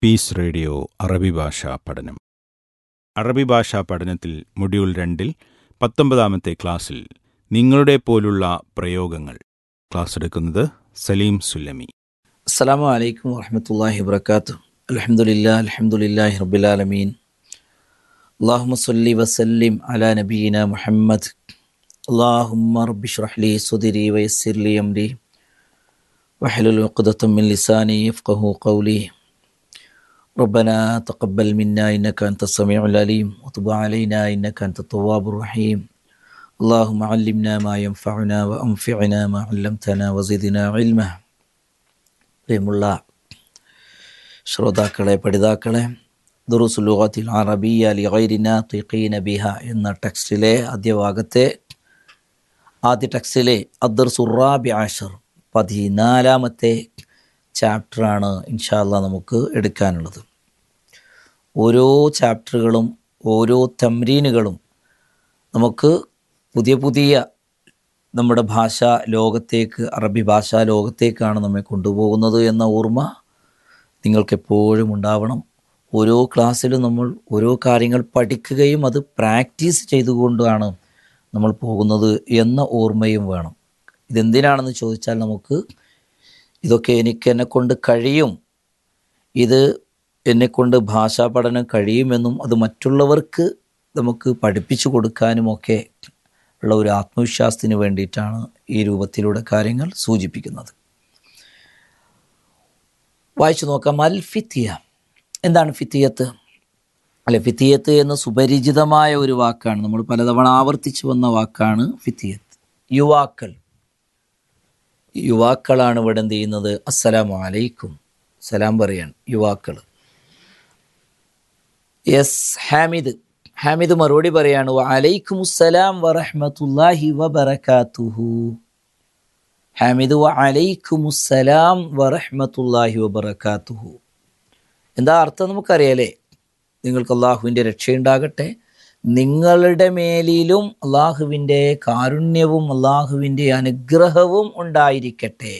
piece radio അറബി ഭാഷാ പഠനം അറബി ഭാഷാ പഠനത്തിൽ മൊഡ്യൂൾ രണ്ടിൽ പത്തൊമ്പതാമത്തെ ക്ലാസ്സിൽ നിങ്ങളുടെ പോലുള്ള പ്രയോഗങ്ങൾ ക്ലാസ് എടുക്കുന്നത് സലീം സുല്ലമി അസ്സാം വലൈക്കും വാഹമത്തല്ലാഹി വാബർക്കാത്തു അലഹമുല്ലാ അലഹമുല്ലാ റബുലാലമീൻ അള്ളാഹുമ സല്ലി വസല്ലിം അലാ നബീന മുഹമ്മദ് അള്ളാഹുമ്മ റബ്ബിഷ്റഹ്ലി സുദിരി വയസ്സിർലി അംരി വഹലുൽ ഉഖ്ദത്തും മിൻ ലിസാനി യഫ്ഖഹു ഖൗലി ربنا تقبل منا إنك أنت السميع العليم وتب علينا إنك أنت التواب الرحيم اللهم علمنا ما ينفعنا وأنفعنا ما علمتنا وزدنا علما പ്രിയമുള്ള ശ്രോതാക്കളെ പഠിതാക്കളെ ദുറുസുലുഖത്തിൽ അറബിയ ലിഗൈരിന തുഖീന ബിഹ എന്ന ടെക്സ്റ്റിലെ ആദ്യ ഭാഗത്തെ ആദ്യ ടെക്സ്റ്റിലെ അദ്ദർ സുറാബി ആഷർ പതിനാലാമത്തെ ചാപ്റ്ററാണ് ഇൻഷാല്ല നമുക്ക് എടുക്കാനുള്ളത് ഓരോ ചാപ്റ്ററുകളും ഓരോ തമ്രീനുകളും നമുക്ക് പുതിയ പുതിയ നമ്മുടെ ഭാഷ ലോകത്തേക്ക് അറബി ഭാഷാ ലോകത്തേക്കാണ് നമ്മെ കൊണ്ടുപോകുന്നത് എന്ന ഓർമ്മ നിങ്ങൾക്കെപ്പോഴും ഉണ്ടാവണം ഓരോ ക്ലാസ്സിലും നമ്മൾ ഓരോ കാര്യങ്ങൾ പഠിക്കുകയും അത് പ്രാക്ടീസ് ചെയ്തുകൊണ്ടാണ് നമ്മൾ പോകുന്നത് എന്ന ഓർമ്മയും വേണം ഇതെന്തിനാണെന്ന് ചോദിച്ചാൽ നമുക്ക് ഇതൊക്കെ എനിക്ക് എന്നെ കൊണ്ട് കഴിയും ഇത് എന്നെക്കൊണ്ട് ഭാഷാ പഠനം കഴിയുമെന്നും അത് മറ്റുള്ളവർക്ക് നമുക്ക് പഠിപ്പിച്ചു കൊടുക്കാനുമൊക്കെ ഉള്ള ഒരു ആത്മവിശ്വാസത്തിന് വേണ്ടിയിട്ടാണ് ഈ രൂപത്തിലൂടെ കാര്യങ്ങൾ സൂചിപ്പിക്കുന്നത് വായിച്ചു നോക്കാം അൽ ഫിത്തിയ എന്താണ് ഫിത്തിയത്ത് അല്ലെ ഫിത്തിയത്ത് എന്ന സുപരിചിതമായ ഒരു വാക്കാണ് നമ്മൾ പലതവണ ആവർത്തിച്ചു വന്ന വാക്കാണ് ഫിത്തിയത്ത് യുവാക്കൾ യുവാക്കളാണ് ഇവിടെ എന്ത് ചെയ്യുന്നത് അസ്സലാമു അലൈക്കും സലാം പറയാണ് യുവാക്കൾ യെസ് ഹാമിദ് ഹാമിദ് മറുപടി പറയാണ് വലൈക്കും അസ്സലാം വറഹ്മത്തുള്ളാഹി വബറകാതുഹു ഹാമിദ് വലൈക്കും അസ്സലാം വറഹ്മത്തുള്ളാഹി വബറകാതുഹു എന്താ അർത്ഥം നമുക്കറിയാലേ നിങ്ങൾക്ക് അള്ളാഹുവിൻ്റെ രക്ഷയുണ്ടാകട്ടെ നിങ്ങളുടെ മേലിലും അള്ളാഹുവിൻ്റെ കാരുണ്യവും അള്ളാഹുവിൻ്റെ അനുഗ്രഹവും ഉണ്ടായിരിക്കട്ടെ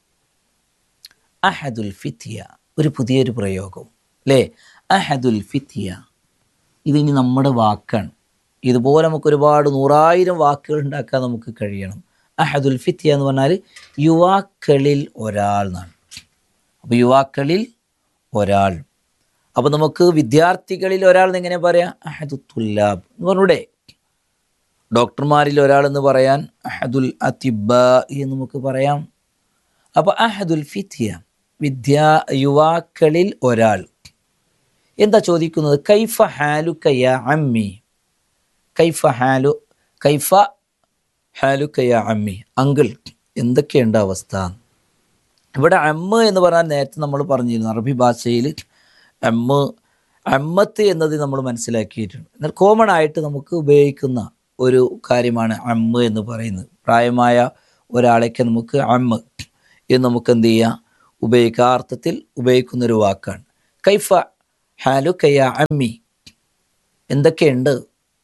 അഹദുൽ ഫിത്തിയ ഒരു പുതിയൊരു പ്രയോഗം അല്ലേ അഹദുൽ ഫിത്തിയ ഇതിനി നമ്മുടെ വാക്കാണ് ഇതുപോലെ നമുക്ക് ഒരുപാട് നൂറായിരം വാക്കുകൾ ഉണ്ടാക്കാൻ നമുക്ക് കഴിയണം അഹദുൽ ഫിത്തിയ എന്ന് പറഞ്ഞാൽ യുവാക്കളിൽ ഒരാൾ എന്നാണ് അപ്പോൾ യുവാക്കളിൽ ഒരാൾ അപ്പോൾ നമുക്ക് വിദ്യാർത്ഥികളിൽ ഒരാൾ എന്ന് എങ്ങനെ പറയാം അഹദു തുല്ലാബ് എന്ന് പറഞ്ഞൂടെ ഡോക്ടർമാരിൽ ഒരാൾ എന്ന് പറയാൻ അഹദുൽ അതിബ എന്ന് നമുക്ക് പറയാം അപ്പോൾ അഹദുൽ ഫിത്തിയ വിദ്യാ യുവാക്കളിൽ ഒരാൾ എന്താ ചോദിക്കുന്നത് കൈഫ ഹാലുക്ക യാ അമ്മി കൈഫ ഹാലു കൈഫ ഹാലുക്ക യാ അമ്മി അങ്കിൾ എന്തൊക്കെയുണ്ട് അവസ്ഥ ഇവിടെ അമ്മ എന്ന് പറഞ്ഞാൽ നേരത്തെ നമ്മൾ പറഞ്ഞിരുന്നു അറബി ഭാഷയിൽ അമ്മ അമ്മത്ത് എന്നത് നമ്മൾ മനസ്സിലാക്കിയിട്ടുണ്ട് എന്നാൽ കോമൺ ആയിട്ട് നമുക്ക് ഉപയോഗിക്കുന്ന ഒരു കാര്യമാണ് അമ്മ എന്ന് പറയുന്നത് പ്രായമായ ഒരാളേക്ക് നമുക്ക് അമ്മ എന്ന് നമുക്ക് എന്ത് ചെയ്യാം ഉപയോഗിക്കുക ആ അർത്ഥത്തിൽ ഉപയോഗിക്കുന്ന ഒരു വാക്കാണ് കൈഫ ഹാലു കയ്യ അമ്മി എന്തൊക്കെയുണ്ട്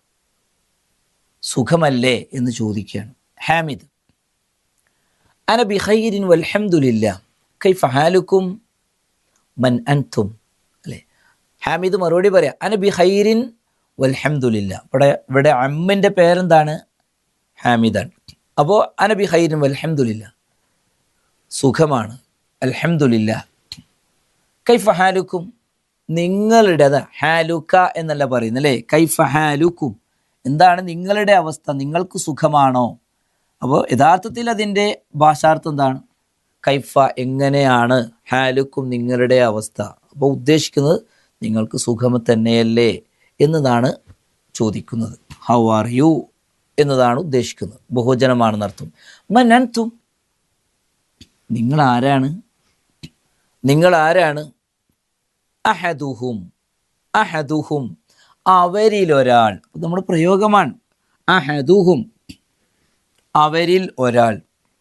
സുഖമല്ലേ എന്ന് ചോദിക്കുകയാണ് ഹാമിദ് അന ബിഹൈരിൻ വൽഹംദുലില്ല കൈഫ ഹാലുക്കും മൻ അൻതും അല്ലേ ഹാമിദ് മറുപടി പറയാം അന ബിഹൈരിൻ വൽഹംദുലില്ല ഇവിടെ ഇവിടെ അമ്മിൻ്റെ പേരെന്താണ് ഹാമിദാണ് അപ്പോൾ അന ബിഹൈരിൻ വൽഹംദുലില്ല സുഖമാണ് അൽഹംദുലില്ല കൈഫ ഹാലുക്കും നിങ്ങളുടേത് ഹാലുക്ക എന്നല്ല പറയുന്നത് അല്ലേ കൈഫ ഹാലുക്കും എന്താണ് നിങ്ങളുടെ അവസ്ഥ നിങ്ങൾക്ക് സുഖമാണോ അപ്പോൾ യഥാർത്ഥത്തിൽ അതിൻ്റെ ഭാഷാർത്ഥം എന്താണ് കൈഫ എങ്ങനെയാണ് ഹാലുക്കും നിങ്ങളുടെ അവസ്ഥ അപ്പോൾ ഉദ്ദേശിക്കുന്നത് നിങ്ങൾക്ക് സുഖം തന്നെയല്ലേ എന്നതാണ് ചോദിക്കുന്നത് ഹൗ ആർ യു എന്നതാണ് ഉദ്ദേശിക്കുന്നത് ബഹുജനമാണെന്നർത്ഥം മനന്തും നിങ്ങൾ ആരാണ് നിങ്ങൾ ആരാണ് അഹദുഹും അഹദുഹും അവരിൽ ഒരാൾ നമ്മുടെ പ്രയോഗമാണ് അഹദുഹും അവരിൽ ഒരാൾ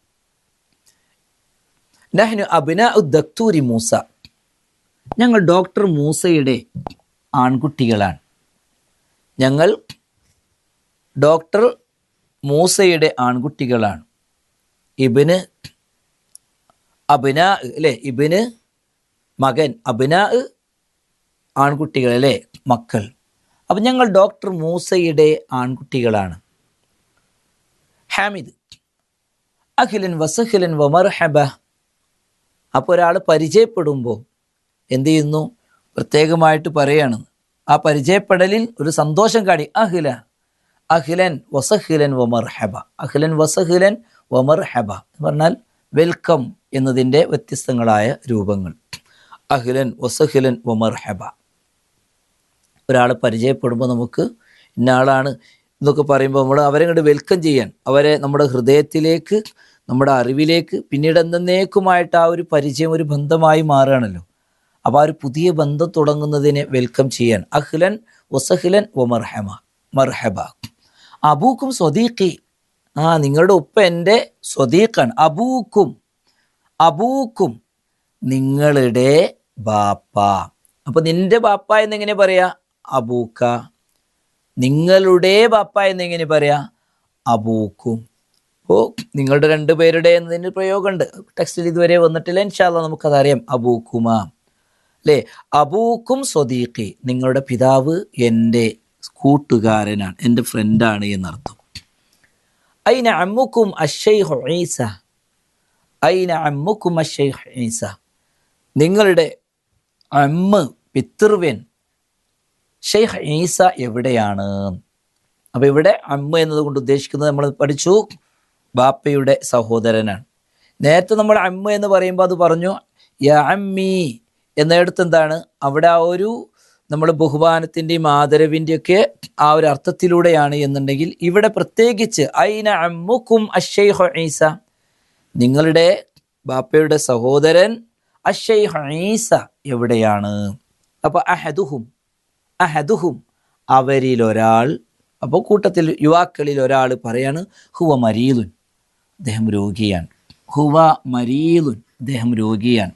നഹ്നു അബിന ദക്തൂരി മൂസ ഞങ്ങൾ ഡോക്ടർ മൂസയുടെ ആൺകുട്ടികളാണ് ഞങ്ങൾ ഡോക്ടർ മൂസയുടെ ആൺകുട്ടികളാണ് ഇബിന് അബിന അല്ലേ ഇബിന് മകൻ അബിന ആൺകുട്ടികൾ അല്ലേ മക്കൾ അപ്പം ഞങ്ങൾ ഡോക്ടർ മൂസയുടെ ആൺകുട്ടികളാണ് ഹാമിദ് അഖിലൻ വസഖിലൻ വമർഹബ അപ്പോൾ ഒരാൾ പരിചയപ്പെടുമ്പോൾ എന്ത് ചെയ്യുന്നു പ്രത്യേകമായിട്ട് പറയാണ് ആ പരിചയപ്പെടലിൽ ഒരു സന്തോഷം കാടി അഖില അഖിലൻ വസഖിലൻ വമർഹബ അഖിലൻ വസഖിലൻ വമർഹബ എന്ന് പറഞ്ഞാൽ വെൽക്കം എന്നതിൻ്റെ വ്യത്യസ്തങ്ങളായ രൂപങ്ങൾ അഖിലൻ വസഖിലൻ വമർഹബ ഒരാളെ പരിചയപ്പെടുമ്പോൾ നമുക്ക് ഇന്ന ആളാണ് എന്നൊക്കെ പറയുമ്പോൾ നമ്മൾ അവരെ കണ്ട് വെൽക്കം ചെയ്യാൻ അവരെ നമ്മുടെ ഹൃദയത്തിലേക്ക് നമ്മുടെ അറിവിലേക്ക് പിന്നീട് എന്നേക്കുമായിട്ട് ആ ഒരു പരിചയം ഒരു ബന്ധമായി മാറുകയാണല്ലോ അപ്പോൾ ആ ഒരു പുതിയ ബന്ധം തുടങ്ങുന്നതിനെ വെൽക്കം ചെയ്യാൻ അഖ്ലൻ വസഹിലൻ വ മർഹമ മർഹബ അബൂക്കും സ്വദീഖി ആ നിങ്ങളുടെ ഉപ്പ എൻ്റെ സ്വദീഖാണ് അബൂക്കും അബൂക്കും നിങ്ങളുടെ ബാപ്പ അപ്പൊ നിന്റെ ബാപ്പ എന്നെങ്ങനെ പറയാ അബൂക്ക നിങ്ങളുടെ ബാപ്പ എന്നെങ്ങനെ പറയാ അബൂക്കും ഓ നിങ്ങളുടെ രണ്ടുപേരുടെ എന്നതിന് പ്രയോഗമുണ്ട് ടെക്സ്റ്റിൽ ഇതുവരെ വന്നിട്ടില്ല ഇൻഷാല്ല നമുക്കതറിയാം അബൂക്കുമ അല്ലേ അബൂക്കും സ്വദീഖി നിങ്ങളുടെ പിതാവ് എൻ്റെ കൂട്ടുകാരനാണ് എൻ്റെ ഫ്രണ്ടാണ് എന്നർത്ഥം അയിന അമ്മുക്കും അഷൈഹ് ഈസ അയിന അമ്മുക്കും അഷൈഹ് ഈസ നിങ്ങളുടെ അമ്മ പിതൃവ്യൻ ഷെയ്ഖ് ഈസ എവിടെയാണ് അപ്പോൾ ഇവിടെ അമ്മ എന്നതുകൊണ്ട് ഉദ്ദേശിക്കുന്നത് നമ്മൾ പഠിച്ചു ബാപ്പയുടെ സഹോദരനാണ് നേരത്തെ നമ്മൾ അമ്മ എന്ന് പറയുമ്പോൾ അത് പറഞ്ഞു യ അമ്മി എന്നിടത്ത് എന്താണ് അവിടെ ആ ഒരു നമ്മൾ ബഹുമാനത്തിൻ്റെയും ആദരവിൻ്റെയും ഒക്കെ ആ ഒരു അർത്ഥത്തിലൂടെയാണ് എന്നുണ്ടെങ്കിൽ ഇവിടെ പ്രത്യേകിച്ച് ഐന അമ്മുക്കും അഷൈഹ് ഈസ നിങ്ങളുടെ ബാപ്പയുടെ സഹോദരൻ അഷൈഹ് ഈസ എവിടെയാണ് അപ്പോൾ അഹദുഹും അഹദുഹും അവരിലൊരാൾ അപ്പോൾ കൂട്ടത്തിൽ യുവാക്കളിൽ ഒരാൾ പറയാണ് ഹുവ മരീലുൻ അദ്ദേഹം രോഗിയാണ് ഹുവ മരീലുൻ അദ്ദേഹം രോഗിയാണ്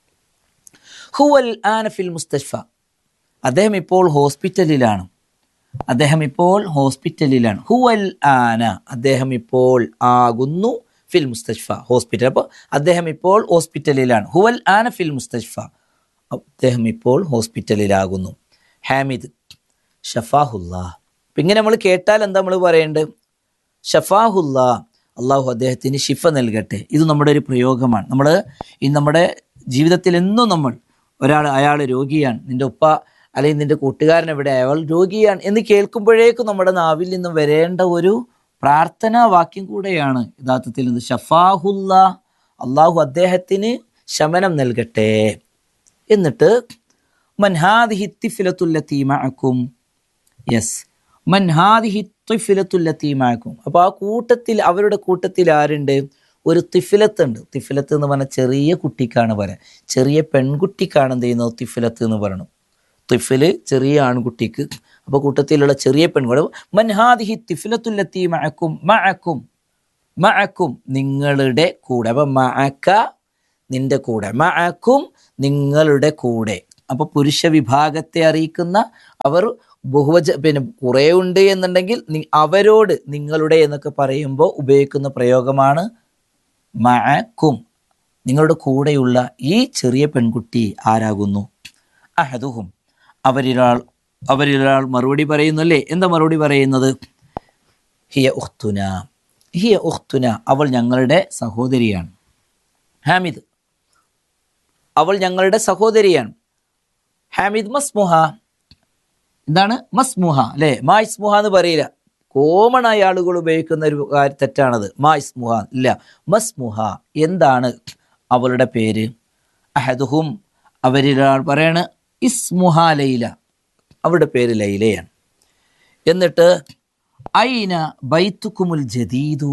ഹുവൽ ആനഫിൽ മുസ്തഷ്ഫ അദ്ദേഹം ഇപ്പോൾ ഹോസ്പിറ്റലിലാണ് അദ്ദേഹം ഇപ്പോൾ ഹോസ്പിറ്റലിലാണ് ഹുവൽ ആന അദ്ദേഹം ഇപ്പോൾ ആകുന്നു ഫിൽ മുസ്തഷ്ഫ ഹോസ്പിറ്റൽ അപ്പോൾ അദ്ദേഹം ഇപ്പോൾ ഹോസ്പിറ്റലിലാണ് ഹുവൽ ആന ഫിൽ മുസ്തഷ്ഫ അദ്ദേഹം ഇപ്പോൾ ഹോസ്പിറ്റലിലാകുന്നു ഹാമിദ് ഷഫാഹുല്ലാ അപ്പം ഇങ്ങനെ നമ്മൾ കേട്ടാൽ എന്താ നമ്മൾ പറയേണ്ടത് ഷഫാഹുല്ലാ അള്ളാഹു അദ്ദേഹത്തിന് ഷിഫ നൽകട്ടെ ഇത് നമ്മുടെ ഒരു പ്രയോഗമാണ് നമ്മൾ ഈ നമ്മുടെ ജീവിതത്തിൽ എന്നും നമ്മൾ ഒരാൾ അയാൾ രോഗിയാണ് നിൻ്റെ ഉപ്പ അല്ലെങ്കിൽ നിൻ്റെ കൂട്ടുകാരൻ എവിടെ അയാൾ രോഗിയാണ് എന്ന് കേൾക്കുമ്പോഴേക്കും നമ്മുടെ നാവിൽ നിന്ന് വരേണ്ട ഒരു പ്രാർത്ഥനാ വാക്യം കൂടെയാണ് യഥാർത്ഥത്തിൽ ഇത് ഷഫാഹുല്ല അള്ളാഹു അദ്ദേഹത്തിന് ശമനം നൽകട്ടെ എന്നിട്ട് മൻഹാദിഹി തിഫിലത്തുല്ലത്തീമാക്കും യെസ് മൻഹാദിഹി തിഫിലത്തുല്ലത്തീമാക്കും അപ്പോൾ ആ കൂട്ടത്തിൽ അവരുടെ കൂട്ടത്തിൽ ആരുണ്ട് ഒരു തിഫിലത്ത് ഉണ്ട് തിഫിലത്ത് എന്ന് പറഞ്ഞാൽ ചെറിയ കുട്ടിക്കാണ് പറയാം ചെറിയ പെൺകുട്ടിക്കാണ് എന്ത് ചെയ്യുന്നത് തിഫിലത്ത് എന്ന് പറയണം തിഫില് ചെറിയ ആൺകുട്ടിക്ക് അപ്പോൾ കൂട്ടത്തിലുള്ള ചെറിയ പെൺകുട്ടി മൻഹാദിഹി തിഫിലത്തുല്ലത്തി മഅക്കും മഅക്കും മഅക്കും നിങ്ങളുടെ കൂടെ അപ്പം മഅക്ക നിന്റെ കൂടെ മഅക്കും നിങ്ങളുടെ കൂടെ അപ്പോൾ പുരുഷ വിഭാഗത്തെ അറിയിക്കുന്ന അവർ ബഹുവച പിന്നെ കുറേ ഉണ്ട് എന്നുണ്ടെങ്കിൽ നി- അവരോട് നിങ്ങളുടെ എന്നൊക്കെ പറയുമ്പോൾ ഉപയോഗിക്കുന്ന പ്രയോഗമാണ് മഅക്കും നിങ്ങളുടെ കൂടെയുള്ള ഈ ചെറിയ പെൺകുട്ടി ആരാകുന്നു അഹദുഹും അവരിലൊരാൾ അവരിലൊരാൾ മറുപടി പറയുന്നു അല്ലേ എന്താ മറുപടി പറയുന്നത് ഹിയ ഉഖ്തുന ഹിയ ഉഖ്തുന അവൾ ഞങ്ങളുടെ സഹോദരിയാണ് ഹാമിദ് അവൾ ഞങ്ങളുടെ സഹോദരിയാണ് ഹാമിദ് മസ്മുഹ എന്താണ് മസ്മുഹ അല്ലേ മാ ഇസ്മുഹ എന്ന് പറയില്ല കോമൺ ആയ ആളുകൾ ഉപയോഗിക്കുന്ന ഒരു കാര്യം തെറ്റാണത് മാ ഇസ്മുഹ ഇല്ല മസ്മുഹ എന്താണ് അവളുടെ പേര് അഹദുഹും അവരിലൊരാൾ പറയാണ് ഇസ്മുഹ ലൈല അവളുടെ പേര് ലൈലയാണ് എന്നിട്ട് ഐന ബൈത്തുക്കുമുൽ ജദീദു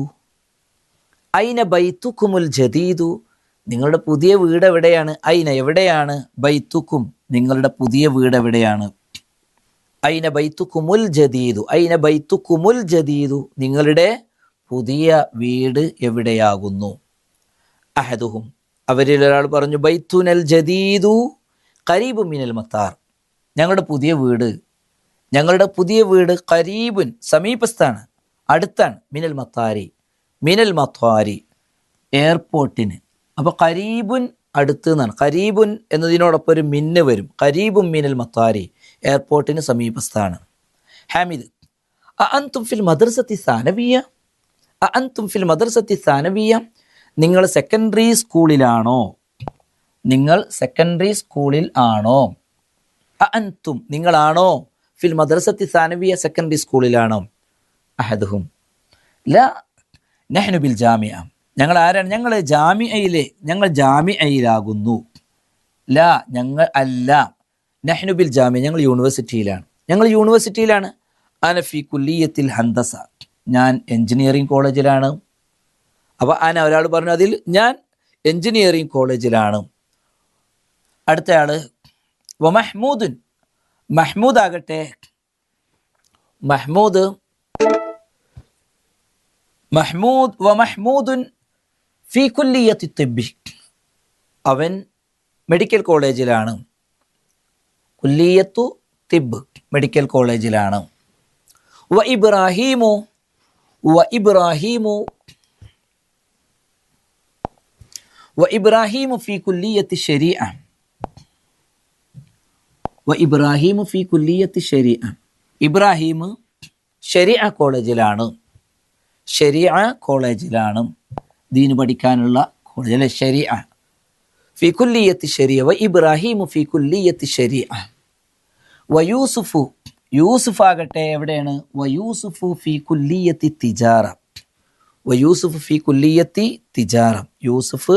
ഐന ബൈത്തുക്കുമുൽ ജദീദു നിങ്ങളുടെ പുതിയ വീട് എവിടെയാണ് ഐന എവിടെയാണ് ബൈത്തുക്കും നിങ്ങളുടെ പുതിയ വീട് എവിടെയാണ് ഐന ബൈത്തുക്കുമുൽ ജദീദു ഐന ബൈത്തുക്കുമുൽ ജദീദു നിങ്ങളുടെ പുതിയ വീട് എവിടെയാകുന്നു അഹദുഹും അവരിൽ ഒരാൾ പറഞ്ഞു ബൈത്തുനൽ ജദീദു കരീബു മിനൽ മത്താർ ഞങ്ങളുടെ പുതിയ വീട് ഞങ്ങളുടെ പുതിയ വീട് കരീബുൻ സമീപത്താണ് അടുത്താണ് മിനൽ മത്താരി മിനൽ മത്താരി എയർപോർട്ടിന് അപ്പോൾ കരീബുൻ അടുത്ത് എന്നാണ് ഖരീബുൻ എന്നതിനോടൊപ്പം ഒരു മിന്ന് വരും ഖരീബും മിനൽ മത്താരി എയർപോർട്ടിന് സമീപത്താണ് ഹാമിദ് അ അൻതും ഫിൽ മദ്രസത്തി സാനവിയ അ അൻതും ഫിൽ മദ്രസത്തി സാനവിയ നിങ്ങൾ സെക്കൻഡറി സ്കൂളിലാണോ നിങ്ങൾ സെക്കൻഡറി സ്കൂളിൽ ആണോ അ അൻതും നിങ്ങളാണോ ഫിൽ മദ്രസത്തി സാനവിയ സെക്കൻഡറി സ്കൂളിലാണോ അഹദുഹും ല നെഹ്നു ബിൽ ജാമിയ ഞങ്ങൾ ആരാണ് ഞങ്ങൾ ജാമിയയിലെ ഞങ്ങൾ ജാമിയയിലാകുന്നു ല ഞങ്ങൾ അല്ല നെഹ്നു ബിൽ ജാമിയ ഞങ്ങൾ യൂണിവേഴ്സിറ്റിയിലാണ് ഞങ്ങൾ യൂണിവേഴ്സിറ്റിയിലാണ് അനഫി കുല്ലിയത്തിൽ ഹന്തസ ഞാൻ എഞ്ചിനീയറിംഗ് കോളേജിലാണ് അപ്പോൾ അന ഒരാൾ പറഞ്ഞു അതിൽ ഞാൻ എഞ്ചിനീയറിംഗ് കോളേജിലാണ് അടുത്തയാള് വ മഹ്മൂദുൻ മഹ്മൂദ് ആകട്ടെ മഹ്മൂദ് മഹ്മൂദ് വ മഹ്മൂദുൻ ഫി കുല്ലിയത്തി തിബി അവൻ മെഡിക്കൽ കോളേജിലാണ് കുല്ലിയത്തു തിബ് മെഡിക്കൽ കോളേജിലാണ് വ ഇബ്രാഹീമു വ ഇബ്രാഹീമു വ ഇബ്രാഹീമു ഫി കുല്ലിയത്തി ശരീഅ വ ഇബ്രാഹീമു ഫി കുല്ലിയത്തി ശരീഅ ഇബ്രാഹിം ശരീഅ കോളേജിലാണ് ശരീഅ കോളേജിലാണ് ദീന് പഠിക്കാനുള്ള കോളേജിലെ ശരീഅ ഫി കുല്ലിയത്തി ശരീഅ വ ഇബ്രാഹീമു ഫി കുല്ലിയത്തി ശരീഅ വ യൂസുഫു യൂസുഫ് ആകട്ടെ എവിടെയാണ് വ യൂസുഫു ഫി കുല്ലിയത്തി തിജാറ വ യൂസുഫ് ഫി കുല്ലിയത്തി തിജാറ യൂസുഫ്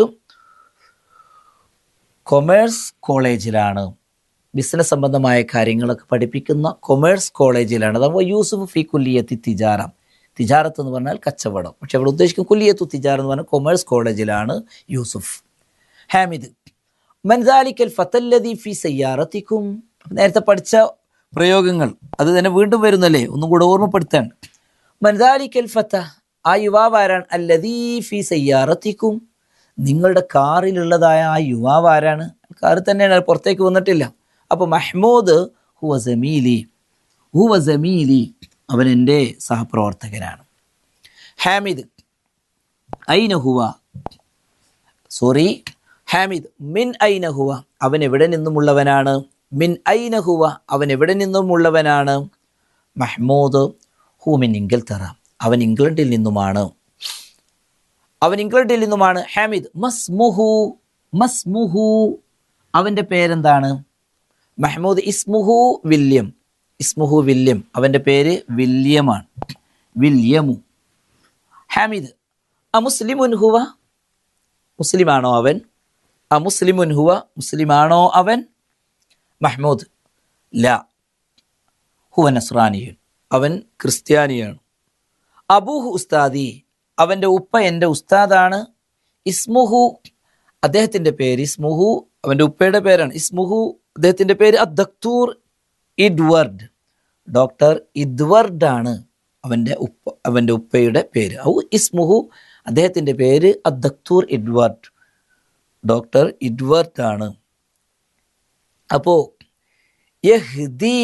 കൊമേഴ്സ് കോളേജിലാണ് ബിസിനസ് സംബന്ധമായ കാര്യങ്ങളൊക്കെ പഠിപ്പിക്കുന്ന കൊമേഴ്സ് കോളേജിലാണ് അഥവാ യൂസുഫ് ഫി കുല്ലിയത്തി തിജാറ തിജാറത്ത് എന്ന് പറഞ്ഞാൽ കച്ചവടം പക്ഷെ അവിടെ ഉദ്ദേശിക്കുന്ന കുല്ലിയത്തു തിജാറ എന്ന് പറഞ്ഞാൽ കൊമേഴ്സ് കോളേജിലാണ് യൂസുഫ് ഹാമിദ് മൻദാലിക്കൽ ഫത്തല്ലദി ഫി സയ്യാറത്തിക്കും നേരത്തെ പഠിച്ച പ്രയോഗങ്ങൾ അത് തന്നെ വീണ്ടും വരുന്നല്ലേ ഒന്നും കൂടെ ഓർമ്മപ്പെടുത്താണ് മൻദാലിക്കൽ ഫത്ത ആ യുവാവ് ആരാണ് അല്ലദീ ഫി സയ്യാറത്തിക്കും നിങ്ങളുടെ കാറിലുള്ളതായ ആ യുവാവ് ആരാണ് കാറിൽ തന്നെയാണ് പുറത്തേക്ക് വന്നിട്ടില്ല അപ്പോൾ മഹ്മൂദ് ഹുവ ജമീലി ഹുവ ജമീലി അവൻ എൻ്റെ സഹപ്രവർത്തകനാണ് ഹാമിദ് ഐന ഹുവ സോറി ഹാമിദ് മിൻ ഐന ഹുവ അവൻ എവിടെ നിന്നുമുള്ളവനാണ് മിൻ ഐന ഹുവ അവൻ എവിടെ നിന്നുമുള്ളവനാണ് മഹ്മൂദ് ഹു മിൻ ഇംഗൽത്തറ അവൻ ഇംഗ്ലണ്ടിൽ നിന്നുമാണ് അവൻ ഇംഗ്ലണ്ടിൽ നിന്നുമാണ് ഹാമിദ് മസ്മുഹു മസ്മുഹു അവൻ്റെ പേരെന്താണ് മഹ്മൂദ് ഇസ്മുഹു വില്യം ഇസ്മുഹു വില്യം അവൻ്റെ പേര് വില്യമാണ് വില്യമു ഹാമിദ് അ മുസ്ലിമുൻ ഹുവ മുസ്ലിമാണോ അവൻ അ മുസ്ലിമുൻ ഹുവ മുസ്ലിമാണോ അവൻ മഹ്മൂദ് ല ഹുവ നസ്രാനിയൻ അവൻ ക്രിസ്ത്യാനിയാണ് അബൂഹു ഉസ്താദി അവൻ്റെ ഉപ്പ എൻ്റെ ഉസ്താദാണ് ഇസ്മുഹു അദ്ദേഹത്തിൻ്റെ പേര് ഇസ്മുഹു അവൻ്റെ ഉപ്പയുടെ പേരാണ് ഇസ്മുഹു അദ്ദേഹത്തിൻ്റെ പേര് അദ്ദക്തൂർ ഇഡ്വർഡ് ഡോക്ടർ ഇദ്വർഡ് ആണ് അവൻ്റെ ഉപ്പ അവൻ്റെ ഉപ്പയുടെ പേര് ഔ ഇസ്മുഹു അദ്ദേഹത്തിൻ്റെ പേര് അദ്ദക്തൂർ ഇഡ്വർഡ് ഡോക്ടർ ഇഡ്വർഡ് ആണ് അപ്പോൾ യഹ്ദി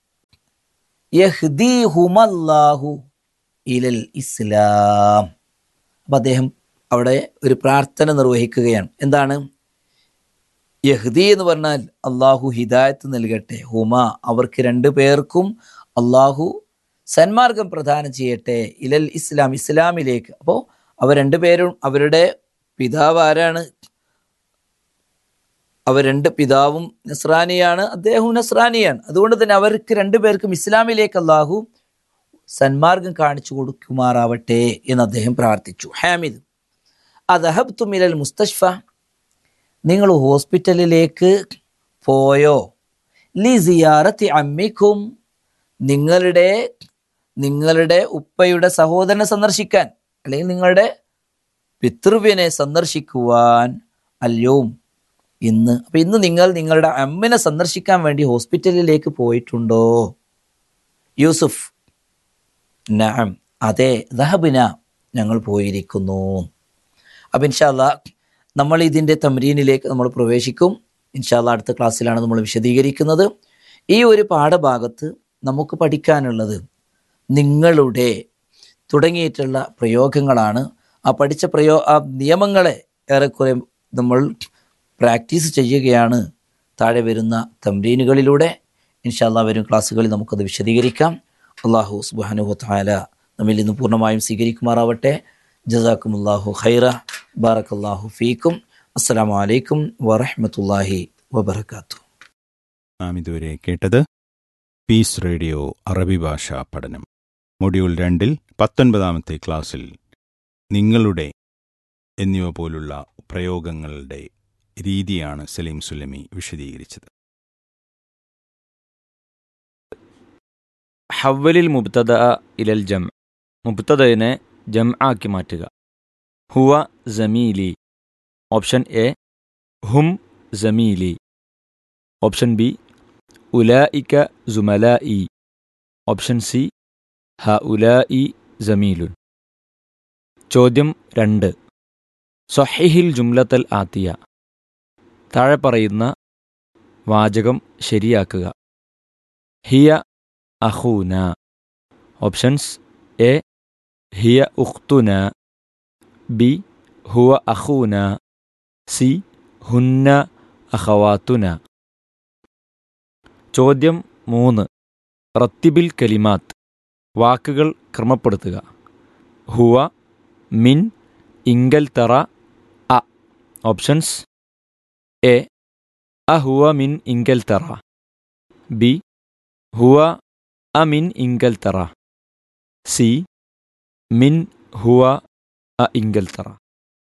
യഹ്ദി ഹുമല്ലാഹു ഇലൽ ഇസ്ലാം അപ്പം അദ്ദേഹം അവിടെ ഒരു പ്രാർത്ഥന നിർവഹിക്കുകയാണ് എന്താണ് യഹ്ദി എന്ന് പറഞ്ഞാൽ അള്ളാഹു ഹിദായത്ത് നൽകട്ടെ ഹുമ അവർക്ക് രണ്ടു പേർക്കും അള്ളാഹു സന്മാർഗം പ്രദാനം ചെയ്യട്ടെ ഇലൽ ഇസ്ലാം ഇസ്ലാമിലേക്ക് അപ്പോൾ അവർ രണ്ടുപേരും അവരുടെ പിതാവ് ആരാണ് അവർ രണ്ട് പിതാവും നസ്രാനിയാണ് അദ്ദേഹവും നസ്രാനിയാണ് അതുകൊണ്ട് തന്നെ അവർക്ക് രണ്ടുപേർക്കും ഇസ്ലാമിലേക്ക് അള്ളാഹു സന്മാർഗം കാണിച്ചു കൊടുക്കുമാറാവട്ടെ എന്ന് അദ്ദേഹം പ്രാർത്ഥിച്ചു ഹാമിദ് അദഹബ് തുമിലൽ മുസ്തഷ്ഫ നിങ്ങൾ ഹോസ്പിറ്റലിലേക്ക് പോയോ ലി സിയാറത്തി അമ്മിക്കും നിങ്ങളുടെ നിങ്ങളുടെ ഉപ്പയുടെ സഹോദരനെ സന്ദർശിക്കാൻ അല്ലെങ്കിൽ നിങ്ങളുടെ പിതൃവിനെ സന്ദർശിക്കുവാൻ അല്ലയോം ഇന്ന് അപ്പം ഇന്ന് നിങ്ങൾ നിങ്ങളുടെ അമ്മനെ സന്ദർശിക്കാൻ വേണ്ടി ഹോസ്പിറ്റലിലേക്ക് പോയിട്ടുണ്ടോ യൂസുഫ് നഅം അതെ ദഹബിന ഞങ്ങൾ പോയിരിക്കുന്നു അപ്പം ഇൻഷാല്ല നമ്മൾ ഇതിൻ്റെ തമ്രീനിലേക്ക് നമ്മൾ പ്രവേശിക്കും ഇൻഷാല്ല അടുത്ത ക്ലാസ്സിലാണ് നമ്മൾ വിശദീകരിക്കുന്നത് ഈ ഒരു പാഠഭാഗത്ത് നമുക്ക് പഠിക്കാനുള്ളത് നിങ്ങളുടെ തുടങ്ങിയിട്ടുള്ള പ്രയോഗങ്ങളാണ് ആ പഠിച്ച പ്രയോ ആ നിയമങ്ങളെ ഏറെക്കുറെ നമ്മൾ പ്രാക്ടീസ് ചെയ്യുകയാണ് താഴെ വരുന്ന തംരീനുകളിലൂടെ ഇൻഷാല്ലാ വരും ക്ലാസ്സുകളിൽ നമുക്കത് വിശദീകരിക്കാം അള്ളാഹു സുബാനുഹു താല നമ്മിൽ നിന്ന് പൂർണ്ണമായും സ്വീകരിക്കുമാറാവട്ടെ ജസാക്കുമുല്ലാഹു ഖൈറ ബാറക്കല്ലാഹു ഫീക്കും അസ്സലാമു അലൈക്കും വറഹ്മത്തുള്ളാഹി വബർക്കാത്തു നാം ഇതുവരെ കേട്ടത് പീസ് റേഡിയോ അറബി ഭാഷാ പഠനം മൊഡ്യൂൾ രണ്ടിൽ പത്തൊൻപതാമത്തെ ക്ലാസ്സിൽ നിങ്ങളുടെ എന്നിവ പോലുള്ള പ്രയോഗങ്ങളുടെ രീതിയാണ് സലീം സുലമി വിശദീകരിച്ചത് ഹവ്വലിൽ മുബ്തദ ഇലൽ ജം മുബ്തദനെ ജം ആക്കി മാറ്റുക ഹുവ ജമീലി ഓപ്ഷൻ എ ഹും ജമീലി ഓപ്ഷൻ ബി ഉലായിക്ക ജുമലായി ഓപ്ഷൻ സി ഹ ഉലായി ജമീലുൻ ചോദ്യം രണ്ട് സൊഹിഹിൽ ജുംലത്തൽ ആത്തിയ താഴെ പറയുന്ന വാചകം ശരിയാക്കുക ഹിയ അഖൂന ഓപ്ഷൻസ് എ ഹിയ ഉഖ്തുന ബി ഹുവ അഖൂന സി ഹുന്ന അഖവാത്തുന ചോദ്യം മൂന്ന് റത്തിബിൽ കലിമാത്ത് വാക്കുകൾ ക്രമപ്പെടുത്തുക ഹുവ മിൻ ഇങ്കൽ തറ അ ഓപ്ഷൻസ് എ അ ഹുവ മിൻ ഇങ്കൽ തറ ബി ഹുവ അ മിൻ ഇങ്കൽ തറ സി മിൻ ഹുവ അ ഇങ്കൽ തറ